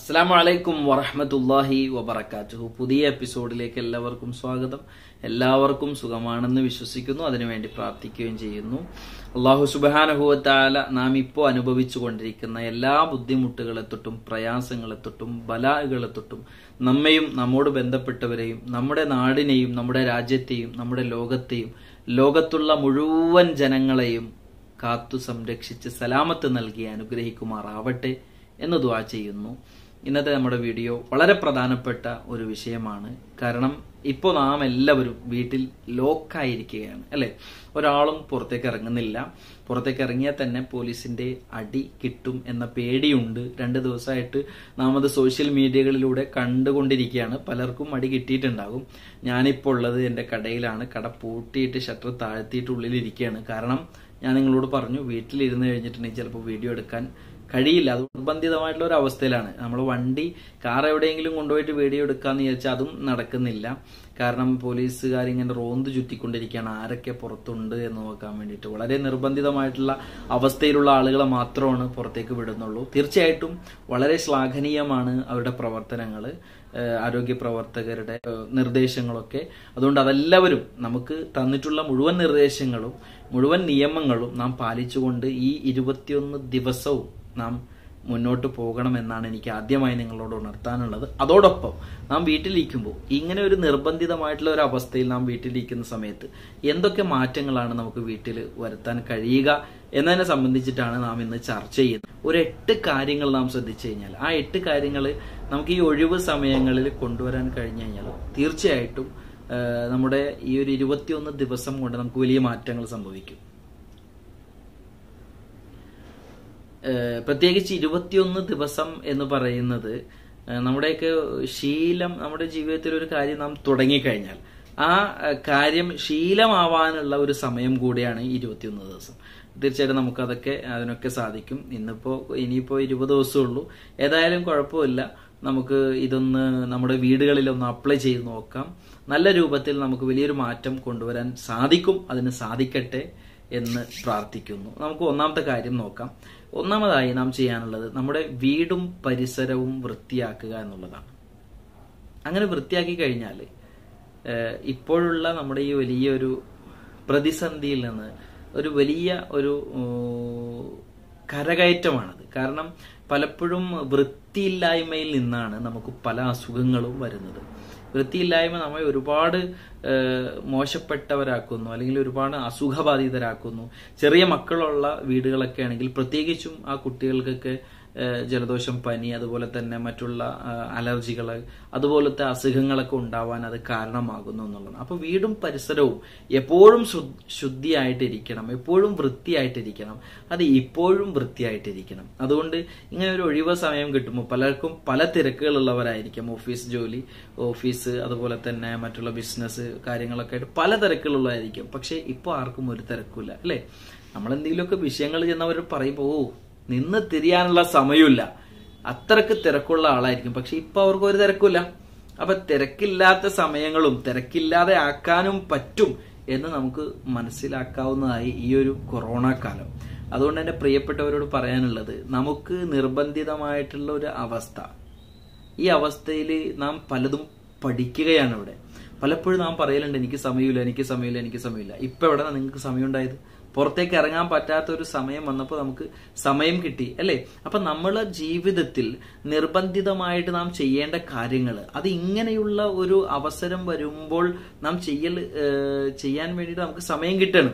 അസ്സാം വലൈക്കും വറഹമത്തല്ലാഹി വബർക്കാറ്റുഹു പുതിയ എപ്പിസോഡിലേക്ക് എല്ലാവർക്കും സ്വാഗതം എല്ലാവർക്കും സുഖമാണെന്ന് വിശ്വസിക്കുന്നു അതിനുവേണ്ടി പ്രാർത്ഥിക്കുകയും ചെയ്യുന്നു അള്ളാഹു സുബാനഹുവത്താല നാം ഇപ്പോൾ അനുഭവിച്ചു കൊണ്ടിരിക്കുന്ന എല്ലാ ബുദ്ധിമുട്ടുകളെ തൊട്ടും പ്രയാസങ്ങളെ തൊട്ടും ബലാഹുകളെ തൊട്ടും നമ്മയും നമ്മോട് ബന്ധപ്പെട്ടവരെയും നമ്മുടെ നാടിനെയും നമ്മുടെ രാജ്യത്തെയും നമ്മുടെ ലോകത്തെയും ലോകത്തുള്ള മുഴുവൻ ജനങ്ങളെയും കാത്തു സംരക്ഷിച്ച് സലാമത്ത് നൽകി അനുഗ്രഹിക്കുമാറാവട്ടെ എന്ന് ദ്വാ ചെയ്യുന്നു ഇന്നത്തെ നമ്മുടെ വീഡിയോ വളരെ പ്രധാനപ്പെട്ട ഒരു വിഷയമാണ് കാരണം ഇപ്പോൾ നാം എല്ലാവരും വീട്ടിൽ ലോക്കായിരിക്കുകയാണ് അല്ലെ ഒരാളും പുറത്തേക്ക് ഇറങ്ങുന്നില്ല പുറത്തേക്ക് ഇറങ്ങിയാൽ തന്നെ പോലീസിന്റെ അടി കിട്ടും എന്ന പേടിയുണ്ട് രണ്ട് ദിവസമായിട്ട് നാം അത് സോഷ്യൽ മീഡിയകളിലൂടെ കണ്ടുകൊണ്ടിരിക്കുകയാണ് പലർക്കും അടി കിട്ടിയിട്ടുണ്ടാകും ഞാനിപ്പോൾ ഉള്ളത് എൻ്റെ കടയിലാണ് കട പൂട്ടിയിട്ട് ഷട്ടർ താഴ്ത്തിയിട്ട് ഉള്ളിലിരിക്കുകയാണ് കാരണം ഞാൻ നിങ്ങളോട് പറഞ്ഞു വീട്ടിലിരുന്ന് കഴിഞ്ഞിട്ടുണ്ടെങ്കിൽ ചിലപ്പോൾ വീഡിയോ എടുക്കാൻ കഴിയില്ല അത് നിർബന്ധിതമായിട്ടുള്ള ഒരു അവസ്ഥയിലാണ് നമ്മൾ വണ്ടി കാർ എവിടെയെങ്കിലും കൊണ്ടുപോയിട്ട് വീഡിയോ എടുക്കാന്ന് വിചാരിച്ചാൽ അതും നടക്കുന്നില്ല കാരണം പോലീസുകാർ ഇങ്ങനെ റോന്ത് ചുറ്റിക്കൊണ്ടിരിക്കുകയാണ് ആരൊക്കെ പുറത്തുണ്ട് എന്ന് നോക്കാൻ വേണ്ടിയിട്ട് വളരെ നിർബന്ധിതമായിട്ടുള്ള അവസ്ഥയിലുള്ള ആളുകളെ മാത്രമാണ് പുറത്തേക്ക് വിടുന്നുള്ളൂ തീർച്ചയായിട്ടും വളരെ ശ്ലാഘനീയമാണ് അവരുടെ പ്രവർത്തനങ്ങൾ ആരോഗ്യ പ്രവർത്തകരുടെ നിർദ്ദേശങ്ങളൊക്കെ അതുകൊണ്ട് അതെല്ലാവരും നമുക്ക് തന്നിട്ടുള്ള മുഴുവൻ നിർദ്ദേശങ്ങളും മുഴുവൻ നിയമങ്ങളും നാം പാലിച്ചുകൊണ്ട് ഈ ഇരുപത്തിയൊന്ന് ദിവസവും നാം മുന്നോട്ട് പോകണമെന്നാണ് എനിക്ക് ആദ്യമായി നിങ്ങളോട് ഉണർത്താനുള്ളത് അതോടൊപ്പം നാം വീട്ടിലിരിക്കുമ്പോൾ ഇങ്ങനെ ഒരു നിർബന്ധിതമായിട്ടുള്ള ഒരു അവസ്ഥയിൽ നാം വീട്ടിലിരിക്കുന്ന സമയത്ത് എന്തൊക്കെ മാറ്റങ്ങളാണ് നമുക്ക് വീട്ടിൽ വരുത്താൻ കഴിയുക എന്നതിനെ സംബന്ധിച്ചിട്ടാണ് നാം ഇന്ന് ചർച്ച ചെയ്യുന്നത് ഒരു എട്ട് കാര്യങ്ങൾ നാം ശ്രദ്ധിച്ചു കഴിഞ്ഞാൽ ആ എട്ട് കാര്യങ്ങൾ നമുക്ക് ഈ ഒഴിവ് സമയങ്ങളിൽ കൊണ്ടുവരാൻ കഴിഞ്ഞു കഴിഞ്ഞാൽ തീർച്ചയായിട്ടും നമ്മുടെ ഈ ഒരു ഇരുപത്തിയൊന്ന് ദിവസം കൊണ്ട് നമുക്ക് വലിയ മാറ്റങ്ങൾ സംഭവിക്കും പ്രത്യേകിച്ച് ഇരുപത്തിയൊന്ന് ദിവസം എന്ന് പറയുന്നത് നമ്മുടെയൊക്കെ ശീലം നമ്മുടെ ജീവിതത്തിൽ ഒരു കാര്യം നാം തുടങ്ങിക്കഴിഞ്ഞാൽ ആ കാര്യം ശീലമാവാനുള്ള ഒരു സമയം കൂടിയാണ് ഇരുപത്തിയൊന്ന് ദിവസം തീർച്ചയായിട്ടും നമുക്കതൊക്കെ അതിനൊക്കെ സാധിക്കും ഇന്നിപ്പോ ഇനിയിപ്പോ ഇരുപത് ദിവസമേ ഉള്ളൂ ഏതായാലും കുഴപ്പമില്ല നമുക്ക് ഇതൊന്ന് നമ്മുടെ വീടുകളിൽ ഒന്ന് അപ്ലൈ ചെയ്ത് നോക്കാം നല്ല രൂപത്തിൽ നമുക്ക് വലിയൊരു മാറ്റം കൊണ്ടുവരാൻ സാധിക്കും അതിന് സാധിക്കട്ടെ എന്ന് പ്രാർത്ഥിക്കുന്നു നമുക്ക് ഒന്നാമത്തെ കാര്യം നോക്കാം ഒന്നാമതായി നാം ചെയ്യാനുള്ളത് നമ്മുടെ വീടും പരിസരവും വൃത്തിയാക്കുക എന്നുള്ളതാണ് അങ്ങനെ വൃത്തിയാക്കി കഴിഞ്ഞാൽ ഇപ്പോഴുള്ള നമ്മുടെ ഈ വലിയൊരു പ്രതിസന്ധിയിൽ നിന്ന് ഒരു വലിയ ഒരു കരകയറ്റമാണത് കാരണം പലപ്പോഴും വൃത്തിയില്ലായ്മയിൽ നിന്നാണ് നമുക്ക് പല അസുഖങ്ങളും വരുന്നത് വൃത്തിയില്ലായ്മ നമ്മെ ഒരുപാട് മോശപ്പെട്ടവരാക്കുന്നു അല്ലെങ്കിൽ ഒരുപാട് അസുഖബാധിതരാക്കുന്നു ചെറിയ മക്കളുള്ള വീടുകളൊക്കെ ആണെങ്കിൽ പ്രത്യേകിച്ചും ആ കുട്ടികൾക്കൊക്കെ ജലദോഷം പനി അതുപോലെ തന്നെ മറ്റുള്ള അലർജികൾ അതുപോലത്തെ അസുഖങ്ങളൊക്കെ ഉണ്ടാവാൻ അത് കാരണമാകുന്നു എന്നുള്ളതാണ് അപ്പൊ വീടും പരിസരവും എപ്പോഴും ശുദ്ധിയായിട്ടിരിക്കണം എപ്പോഴും വൃത്തിയായിട്ടിരിക്കണം അത് ഇപ്പോഴും വൃത്തിയായിട്ടിരിക്കണം അതുകൊണ്ട് ഇങ്ങനെ ഒരു ഒഴിവ് സമയം കിട്ടുമ്പോൾ പലർക്കും പല തിരക്കുകളുള്ളവരായിരിക്കും ഓഫീസ് ജോലി ഓഫീസ് അതുപോലെ തന്നെ മറ്റുള്ള ബിസിനസ് കാര്യങ്ങളൊക്കെ ആയിട്ട് പല തിരക്കുകളുള്ളതായിരിക്കും പക്ഷെ ഇപ്പോൾ ആർക്കും ഒരു തിരക്കില്ല അല്ലേ നമ്മൾ എന്തെങ്കിലുമൊക്കെ വിഷയങ്ങൾ ചെന്നവർ പറയുമ്പോൾ ഓ നിന്ന് തിരിയാനുള്ള സമയമില്ല അത്രക്ക് തിരക്കുള്ള ആളായിരിക്കും പക്ഷെ ഇപ്പൊ അവർക്ക് ഒരു തിരക്കില്ല അപ്പൊ തിരക്കില്ലാത്ത സമയങ്ങളും തിരക്കില്ലാതെ ആക്കാനും പറ്റും എന്ന് നമുക്ക് മനസ്സിലാക്കാവുന്നതായി ഈ ഒരു കൊറോണ കാലം അതുകൊണ്ട് തന്നെ പ്രിയപ്പെട്ടവരോട് പറയാനുള്ളത് നമുക്ക് നിർബന്ധിതമായിട്ടുള്ള ഒരു അവസ്ഥ ഈ അവസ്ഥയിൽ നാം പലതും പഠിക്കുകയാണ് ഇവിടെ പലപ്പോഴും നാം പറയലുണ്ട് എനിക്ക് സമയമില്ല എനിക്ക് സമയമില്ല എനിക്ക് സമയമില്ല ഇപ്പൊ എവിടെ നിങ്ങൾക്ക് സമയം ഉണ്ടായത് പുറത്തേക്ക് ഇറങ്ങാൻ പറ്റാത്ത ഒരു സമയം വന്നപ്പോൾ നമുക്ക് സമയം കിട്ടി അല്ലേ അപ്പൊ നമ്മളെ ജീവിതത്തിൽ നിർബന്ധിതമായിട്ട് നാം ചെയ്യേണ്ട കാര്യങ്ങൾ അത് ഇങ്ങനെയുള്ള ഒരു അവസരം വരുമ്പോൾ നാം ചെയ്യൽ ചെയ്യാൻ വേണ്ടിയിട്ട് നമുക്ക് സമയം കിട്ടണം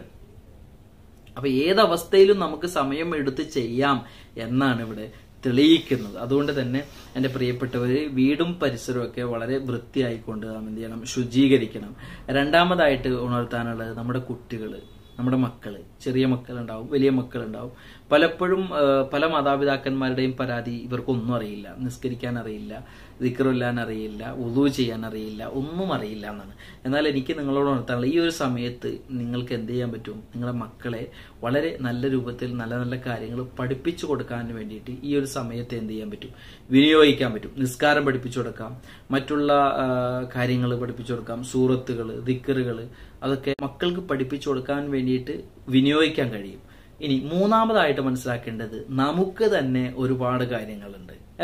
അപ്പൊ ഏതവസ്ഥയിലും നമുക്ക് സമയം എടുത്ത് ചെയ്യാം എന്നാണ് ഇവിടെ തെളിയിക്കുന്നത് അതുകൊണ്ട് തന്നെ എൻ്റെ പ്രിയപ്പെട്ടവർ വീടും പരിസരവും ഒക്കെ വളരെ വൃത്തിയായിക്കൊണ്ട് നാം എന്ത് ചെയ്യണം ശുചീകരിക്കണം രണ്ടാമതായിട്ട് ഉണർത്താനുള്ളത് നമ്മുടെ കുട്ടികൾ നമ്മുടെ മക്കള് ചെറിയ മക്കളുണ്ടാവും വലിയ മക്കളുണ്ടാവും പലപ്പോഴും പല മാതാപിതാക്കന്മാരുടെയും പരാതി ഇവർക്കൊന്നും അറിയില്ല നിസ്കരിക്കാൻ അറിയില്ല ദിക്കറില്ലാൻ അറിയില്ല ഉദു ചെയ്യാൻ അറിയില്ല ഒന്നും അറിയില്ല എന്നാണ് എന്നാൽ എനിക്ക് നിങ്ങളോട് ഉണർത്താനുള്ള ഈ ഒരു സമയത്ത് നിങ്ങൾക്ക് എന്ത് ചെയ്യാൻ പറ്റും നിങ്ങളുടെ മക്കളെ വളരെ നല്ല രൂപത്തിൽ നല്ല നല്ല കാര്യങ്ങൾ പഠിപ്പിച്ചു കൊടുക്കാൻ വേണ്ടിയിട്ട് ഈ ഒരു സമയത്ത് എന്ത് ചെയ്യാൻ പറ്റും വിനിയോഗിക്കാൻ പറ്റും നിസ്കാരം പഠിപ്പിച്ചു കൊടുക്കാം മറ്റുള്ള കാര്യങ്ങൾ പഠിപ്പിച്ചു കൊടുക്കാം സൂറത്തുകൾ ദിക്കറുകൾ അതൊക്കെ മക്കൾക്ക് പഠിപ്പിച്ചു കൊടുക്കാൻ വേണ്ടിയിട്ട് വിനിയോഗിക്കാൻ കഴിയും ഇനി മൂന്നാമതായിട്ട് മനസ്സിലാക്കേണ്ടത് നമുക്ക് തന്നെ ഒരുപാട് കാര്യങ്ങളുണ്ട് അല്ലെ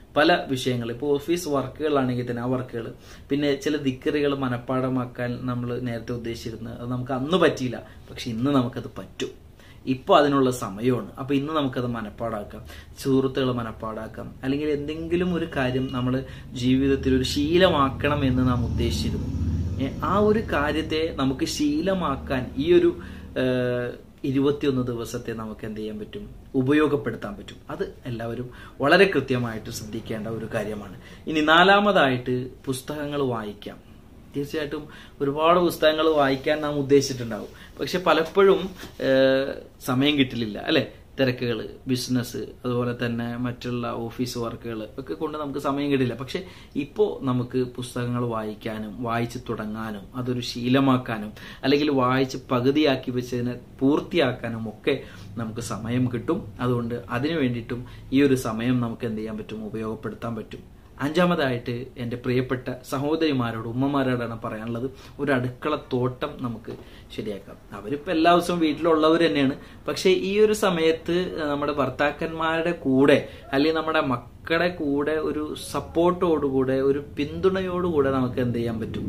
പല വിഷയങ്ങൾ ഇപ്പോൾ ഓഫീസ് വർക്കുകളാണെങ്കിൽ തന്നെ ആ വർക്കുകൾ പിന്നെ ചില ദിക്കറികൾ മനഃപ്പാടമാക്കാൻ നമ്മൾ നേരത്തെ ഉദ്ദേശിച്ചിരുന്നത് അത് നമുക്ക് അന്ന് പറ്റിയില്ല പക്ഷെ ഇന്ന് നമുക്കത് പറ്റും ഇപ്പോൾ അതിനുള്ള സമയമാണ് അപ്പോൾ ഇന്ന് നമുക്കത് മനഃപ്പാടാക്കാം സുഹൃത്തുക്കൾ മനഃപ്പാടാക്കാം അല്ലെങ്കിൽ എന്തെങ്കിലും ഒരു കാര്യം നമ്മൾ ജീവിതത്തിൽ ഒരു ശീലമാക്കണം എന്ന് നാം ഉദ്ദേശിച്ചിരുന്നു ഏ, ആ ഒരു കാര്യത്തെ നമുക്ക് ശീലമാക്കാൻ ഈ ഒരു ഏഹ്, ഇരുപത്തിയൊന്ന് ദിവസത്തെ നമുക്ക് എന്ത് ചെയ്യാൻ പറ്റും ഉപയോഗപ്പെടുത്താൻ പറ്റും അത് എല്ലാവരും വളരെ കൃത്യമായിട്ട് ശ്രദ്ധിക്കേണ്ട ഒരു കാര്യമാണ് ഇനി നാലാമതായിട്ട് പുസ്തകങ്ങൾ വായിക്കാം തീർച്ചയായിട്ടും ഒരുപാട് പുസ്തകങ്ങൾ വായിക്കാൻ നാം ഉദ്ദേശിച്ചിട്ടുണ്ടാവും പക്ഷെ പലപ്പോഴും ഏഹ്, സമയം കിട്ടില്ല അല്ലെ തിരക്കുകൾ ബിസിനസ് അതുപോലെ തന്നെ മറ്റുള്ള ഓഫീസ് വർക്കുകൾ ഒക്കെ കൊണ്ട് നമുക്ക് സമയം കിട്ടില്ല പക്ഷെ ഇപ്പോൾ നമുക്ക് പുസ്തകങ്ങൾ വായിക്കാനും വായിച്ച് തുടങ്ങാനും അതൊരു ശീലമാക്കാനും അല്ലെങ്കിൽ വായിച്ച് പകുതിയാക്കി വെച്ചതിനെ പൂർത്തിയാക്കാനും ഒക്കെ നമുക്ക് സമയം കിട്ടും അതുകൊണ്ട് അതിനു വേണ്ടിയിട്ടും ഈ ഒരു സമയം നമുക്ക് എന്ത് ചെയ്യാൻ പറ്റും ഉപയോഗപ്പെടുത്താൻ പറ്റും അഞ്ചാമതായിട്ട് എൻ്റെ പ്രിയപ്പെട്ട സഹോദരിമാരോട് ഉമ്മമാരോടാണ് പറയാനുള്ളത് ഒരു അടുക്കള തോട്ടം നമുക്ക് ശരിയാക്കാം അവരിപ്പോൾ എല്ലാ ദിവസവും വീട്ടിലുള്ളവർ തന്നെയാണ് പക്ഷേ ഈ ഒരു സമയത്ത് നമ്മുടെ ഭർത്താക്കന്മാരുടെ കൂടെ അല്ലെങ്കിൽ നമ്മുടെ മക്കളുടെ കൂടെ ഒരു സപ്പോർട്ടോടുകൂടെ ഒരു പിന്തുണയോടുകൂടെ നമുക്ക് എന്ത് ചെയ്യാൻ പറ്റും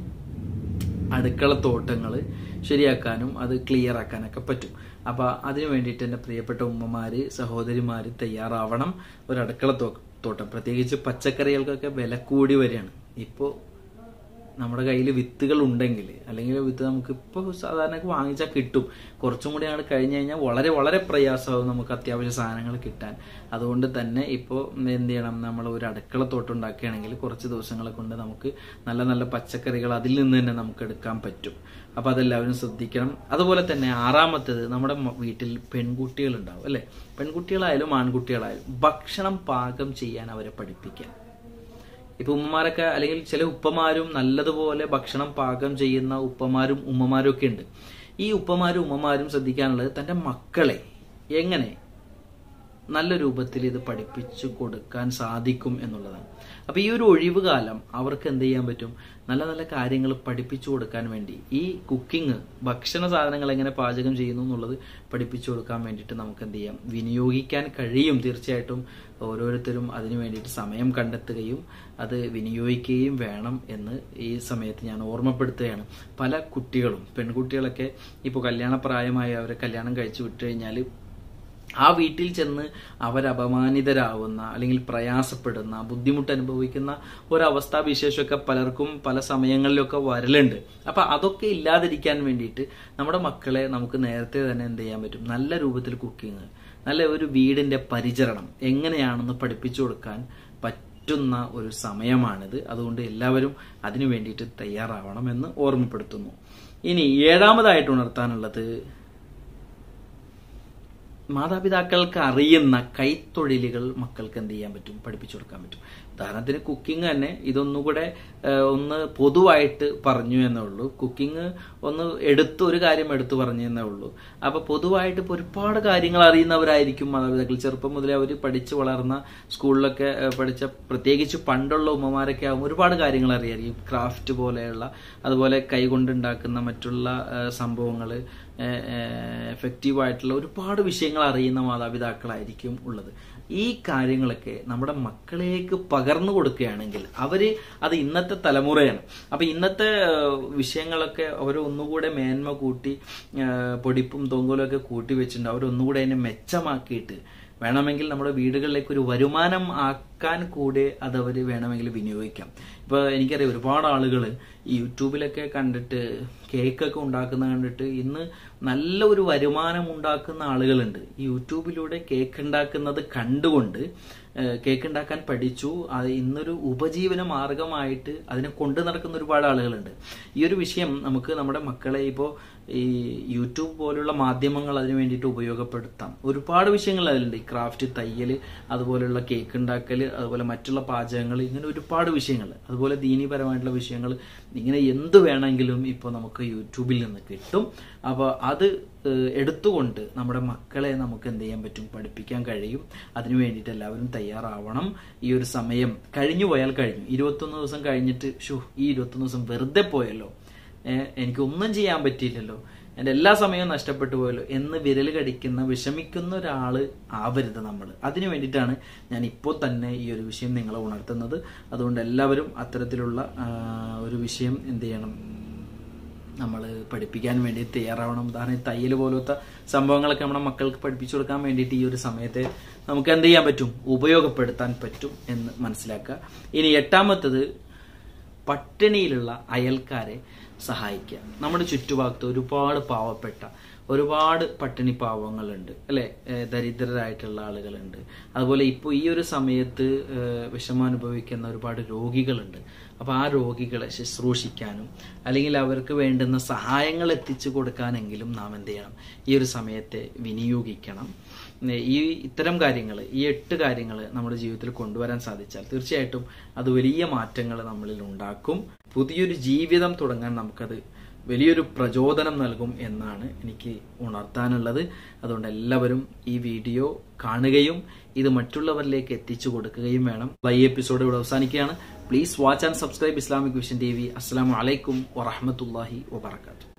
അടുക്കള തോട്ടങ്ങൾ ശരിയാക്കാനും അത് ക്ലിയർ ആക്കാനൊക്കെ പറ്റും അപ്പൊ അതിനു വേണ്ടിയിട്ട് എൻ്റെ പ്രിയപ്പെട്ട ഉമ്മമാര് സഹോദരിമാര് തയ്യാറാവണം ഒരു അടുക്കള തോ- തോട്ടം പ്രത്യേകിച്ച് പച്ചക്കറികൾക്കൊക്കെ വില കൂടി വരികയാണ് ഇപ്പോൾ നമ്മുടെ കയ്യിൽ വിത്തുകൾ ഉണ്ടെങ്കിൽ അല്ലെങ്കിൽ വിത്ത് നമുക്ക് ഇപ്പോൾ സാധാരണ വാങ്ങിച്ചാൽ കിട്ടും കുറച്ചും കൂടി അങ്ങോട്ട് കഴിഞ്ഞ് കഴിഞ്ഞാൽ വളരെ വളരെ പ്രയാസമാകും നമുക്ക് അത്യാവശ്യ സാധനങ്ങൾ കിട്ടാൻ അതുകൊണ്ട് തന്നെ ഇപ്പോൾ എന്ത് ചെയ്യണം നമ്മൾ ഒരു അടുക്കള തോട്ടം ഉണ്ടാക്കുകയാണെങ്കിൽ കുറച്ച് ദിവസങ്ങളെ കൊണ്ട് നമുക്ക് നല്ല നല്ല പച്ചക്കറികൾ അതിൽ നിന്ന് തന്നെ നമുക്ക് എടുക്കാൻ പറ്റും അപ്പോൾ അതെല്ലാവരും ശ്രദ്ധിക്കണം അതുപോലെ തന്നെ ആറാമത്തേത് നമ്മുടെ മ- വീട്ടിൽ പെൺകുട്ടികൾ ഉണ്ടാവും അല്ലെ പെൺകുട്ടികളായാലും ആൺകുട്ടികളായാലും ഭക്ഷണം പാകം ചെയ്യാൻ അവരെ പഠിപ്പിക്കാൻ ഇപ്പൊ ഉമ്മമാരൊക്കെ അല്ലെങ്കിൽ ചില ഉപ്പമാരും നല്ലതുപോലെ ഭക്ഷണം പാകം ചെയ്യുന്ന ഉപ്പമാരും ഉമ്മമാരും ഒക്കെ ഉണ്ട് ഈ ഉപ്പമാരും ഉമ്മമാരും ശ്രദ്ധിക്കാനുള്ളത് തന്റെ മക്കളെ എങ്ങനെ നല്ല രൂപത്തിൽ ഇത് പഠിപ്പിച്ചു കൊടുക്കാൻ സാധിക്കും എന്നുള്ളതാണ് അപ്പൊ ഈ ഒരു ഒഴിവ് കാലം അവർക്ക് എന്ത് ചെയ്യാൻ പറ്റും നല്ല നല്ല കാര്യങ്ങൾ പഠിപ്പിച്ചു കൊടുക്കാൻ വേണ്ടി ഈ കുക്കിംഗ് ഭക്ഷണ സാധനങ്ങൾ എങ്ങനെ പാചകം ചെയ്യുന്നു എന്നുള്ളത് പഠിപ്പിച്ചു കൊടുക്കാൻ വേണ്ടിയിട്ട് നമുക്ക് എന്ത് ചെയ്യാം വിനിയോഗിക്കാൻ കഴിയും തീർച്ചയായിട്ടും ഓരോരുത്തരും അതിനു വേണ്ടിയിട്ട് സമയം കണ്ടെത്തുകയും അത് വിനിയോഗിക്കുകയും വേണം എന്ന് ഈ സമയത്ത് ഞാൻ ഓർമ്മപ്പെടുത്തുകയാണ് പല കുട്ടികളും പെൺകുട്ടികളൊക്കെ ഇപ്പോൾ കല്യാണപ്രായമായി അവരെ കല്യാണം കഴിച്ചു വിട്ടു കഴിഞ്ഞാൽ ആ വീട്ടിൽ ചെന്ന് അവരപമാനിതരാവുന്ന അല്ലെങ്കിൽ പ്രയാസപ്പെടുന്ന ബുദ്ധിമുട്ട് അനുഭവിക്കുന്ന ഒരവസ്ഥാ വിശേഷമൊക്കെ പലർക്കും പല സമയങ്ങളിലൊക്കെ വരലുണ്ട് അപ്പൊ അതൊക്കെ ഇല്ലാതിരിക്കാൻ വേണ്ടിയിട്ട് നമ്മുടെ മക്കളെ നമുക്ക് നേരത്തെ തന്നെ എന്ത് ചെയ്യാൻ പറ്റും നല്ല രൂപത്തിൽ കുക്കിംഗ് നല്ല ഒരു വീടിന്റെ പരിചരണം എങ്ങനെയാണെന്ന് പഠിപ്പിച്ചു കൊടുക്കാൻ പറ്റുന്ന ഒരു സമയമാണിത് അതുകൊണ്ട് എല്ലാവരും അതിനു വേണ്ടിയിട്ട് തയ്യാറാവണമെന്ന് ഓർമ്മപ്പെടുത്തുന്നു ഇനി ഏഴാമതായിട്ട് ഉണർത്താനുള്ളത് മാതാപിതാക്കൾക്ക് അറിയുന്ന കൈത്തൊഴിലുകൾ മക്കൾക്ക് എന്ത് ചെയ്യാൻ പറ്റും പഠിപ്പിച്ചു കൊടുക്കാൻ പറ്റും ഉദാഹരണത്തിന് കുക്കിംഗ് തന്നെ ഇതൊന്നുകൂടെ ഏഹ്, ഒന്ന് പൊതുവായിട്ട് പറഞ്ഞു എന്നേ ഉള്ളൂ കുക്കിംഗ് ഒന്ന് എടുത്ത് ഒരു കാര്യം എടുത്തു പറഞ്ഞു എന്നേ ഉള്ളൂ അപ്പൊ പൊതുവായിട്ട് ഇപ്പൊ ഒരുപാട് കാര്യങ്ങൾ അറിയുന്നവരായിരിക്കും മാതാപിതാക്കൾ ചെറുപ്പം മുതലേ അവർ പഠിച്ചു വളർന്ന സ്കൂളിലൊക്കെ ഏഹ്, പഠിച്ച പ്രത്യേകിച്ച് പണ്ടുള്ള ഉമ്മമാരൊക്കെ ആകുമ്പോൾ ഒരുപാട് കാര്യങ്ങൾ അറിയായിരിക്കും ക്രാഫ്റ്റ് പോലെയുള്ള അതുപോലെ കൈകൊണ്ടുണ്ടാക്കുന്ന മറ്റുള്ള സംഭവങ്ങൾ എഫക്റ്റീവ് ആയിട്ടുള്ള ഒരുപാട് വിഷയങ്ങൾ അറിയുന്ന മാതാപിതാക്കളായിരിക്കും ഉള്ളത് ഈ കാര്യങ്ങളൊക്കെ നമ്മുടെ മക്കളിലേക്ക് പകർന്നു കൊടുക്കുകയാണെങ്കിൽ അവര് അത് ഇന്നത്തെ തലമുറയാണ് അപ്പൊ ഇന്നത്തെ ഏഹ്, വിഷയങ്ങളൊക്കെ അവർ ഒന്നുകൂടെ മേന്മ കൂട്ടി ഏഹ്, പൊടിപ്പും തൊങ്കലും ഒക്കെ കൂട്ടി വെച്ചിട്ടുണ്ട് അവർ ഒന്നുകൂടെ അതിനെ മെച്ചമാക്കിയിട്ട് വേണമെങ്കിൽ നമ്മുടെ വീടുകളിലേക്ക് ഒരു വരുമാനം ആക്കാൻ കൂടെ അത് അവർ വേണമെങ്കിൽ വിനിയോഗിക്കാം ഇപ്പൊ എനിക്കറിയാം ഒരുപാട് ആളുകൾ ഈ യൂട്യൂബിലൊക്കെ കണ്ടിട്ട് കേക്കൊക്കെ ഉണ്ടാക്കുന്ന കണ്ടിട്ട് ഇന്ന് നല്ല ഒരു വരുമാനം ഉണ്ടാക്കുന്ന ആളുകളുണ്ട് ഈ യൂട്യൂബിലൂടെ കേക്ക് ഉണ്ടാക്കുന്നത് കണ്ടുകൊണ്ട് ഏഹ്, കേക്ക് ഉണ്ടാക്കാൻ പഠിച്ചു അത് ഇന്നൊരു ഉപജീവന മാർഗമായിട്ട് അതിനെ കൊണ്ടു നടക്കുന്ന ഒരുപാട് ആളുകളുണ്ട് ഈ ഒരു വിഷയം നമുക്ക് നമ്മുടെ മക്കളെ ഇപ്പോൾ ഈ യൂട്യൂബ് പോലുള്ള മാധ്യമങ്ങൾ അതിന് വേണ്ടിയിട്ട് ഉപയോഗപ്പെടുത്താം ഒരുപാട് വിഷയങ്ങൾ അതിലുണ്ട് ഈ ക്രാഫ്റ്റ് തയ്യൽ അതുപോലെയുള്ള കേക്ക് ഉണ്ടാക്കൽ അതുപോലെ മറ്റുള്ള പാചകങ്ങൾ ഇങ്ങനെ ഒരുപാട് വിഷയങ്ങൾ അതുപോലെ ദീനീപരമായിട്ടുള്ള വിഷയങ്ങൾ ഇങ്ങനെ എന്ത് വേണമെങ്കിലും ഇപ്പോൾ നമുക്ക് യൂട്യൂബിൽ നിന്ന് കിട്ടും അപ്പോൾ അത് ഏഹ്, എടുത്തുകൊണ്ട് നമ്മുടെ മക്കളെ നമുക്ക് എന്ത് ചെയ്യാൻ പറ്റും പഠിപ്പിക്കാൻ കഴിയും അതിനു വേണ്ടിയിട്ട് എല്ലാവരും തയ്യാറാവണം ഈ ഒരു സമയം കഴിഞ്ഞു പോയാൽ കഴിഞ്ഞു ഇരുപത്തൊന്ന് ദിവസം കഴിഞ്ഞിട്ട് ഷോ ഈ ഇരുപത്തൊന്ന് ദിവസം വെറുതെ പോയല്ലോ ഏഹ് എനിക്കൊന്നും ചെയ്യാൻ പറ്റിയില്ലല്ലോ എൻ്റെ എല്ലാ സമയവും നഷ്ടപ്പെട്ടു പോയല്ലോ എന്ന് വിരൽ കടിക്കുന്ന വിഷമിക്കുന്ന ഒരാൾ ആവരുത് നമ്മൾ അതിനു വേണ്ടിയിട്ടാണ് ഞാൻ ഇപ്പോൾ തന്നെ ഈ ഒരു വിഷയം നിങ്ങളെ ഉണർത്തുന്നത് അതുകൊണ്ട് എല്ലാവരും അത്തരത്തിലുള്ള ആ, ഒരു വിഷയം എന്ത് ചെയ്യണം നമ്മൾ പഠിപ്പിക്കാൻ വേണ്ടി തയ്യാറാവണം ഉദാഹരണം തയ്യൽ പോലത്തെ സംഭവങ്ങളൊക്കെ നമ്മുടെ മക്കൾക്ക് പഠിപ്പിച്ചു കൊടുക്കാൻ വേണ്ടിയിട്ട് ഈ ഒരു സമയത്തെ നമുക്ക് എന്ത് ചെയ്യാൻ പറ്റും ഉപയോഗപ്പെടുത്താൻ പറ്റും എന്ന് മനസ്സിലാക്കുക ഇനി എട്ടാമത്തത് പട്ടിണിയിലുള്ള അയൽക്കാരെ സഹായിക്കുക നമ്മുടെ ചുറ്റുഭാഗത്ത് ഒരുപാട് പാവപ്പെട്ട ഒരുപാട് പട്ടിണി പാവങ്ങളുണ്ട് അല്ലെ ഏഹ് ദരിദ്രരായിട്ടുള്ള ആളുകളുണ്ട് അതുപോലെ ഇപ്പോൾ ഈ ഒരു സമയത്ത് ഏഹ് വിഷമം അനുഭവിക്കുന്ന ഒരുപാട് രോഗികളുണ്ട് അപ്പോൾ ആ രോഗികളെ ശുശ്രൂഷിക്കാനും അല്ലെങ്കിൽ അവർക്ക് വേണ്ടുന്ന സഹായങ്ങൾ എത്തിച്ചു കൊടുക്കാനെങ്കിലും നാം എന്ത് ചെയ്യണം ഈ ഒരു സമയത്തെ വിനിയോഗിക്കണം ഈ ഇത്തരം കാര്യങ്ങൾ ഈ എട്ട് കാര്യങ്ങൾ നമ്മുടെ ജീവിതത്തിൽ കൊണ്ടുവരാൻ സാധിച്ചാൽ തീർച്ചയായിട്ടും അത് വലിയ മാറ്റങ്ങൾ നമ്മളിൽ ഉണ്ടാക്കും പുതിയൊരു ജീവിതം തുടങ്ങാൻ നമുക്കത് വലിയൊരു പ്രചോദനം നൽകും എന്നാണ് എനിക്ക് ഉണർത്താനുള്ളത് അതുകൊണ്ട് എല്ലാവരും ഈ വീഡിയോ കാണുകയും ഇത് മറ്റുള്ളവരിലേക്ക് എത്തിച്ചു കൊടുക്കുകയും വേണം ഈ എപ്പിസോഡ് ഇവിടെ അവസാനിക്കുകയാണ് please watch and subscribe Islamic vision T V അസ്സാം വലൈക്കും വറഹമത്തല്ലാഹി വബർക്കാത്തു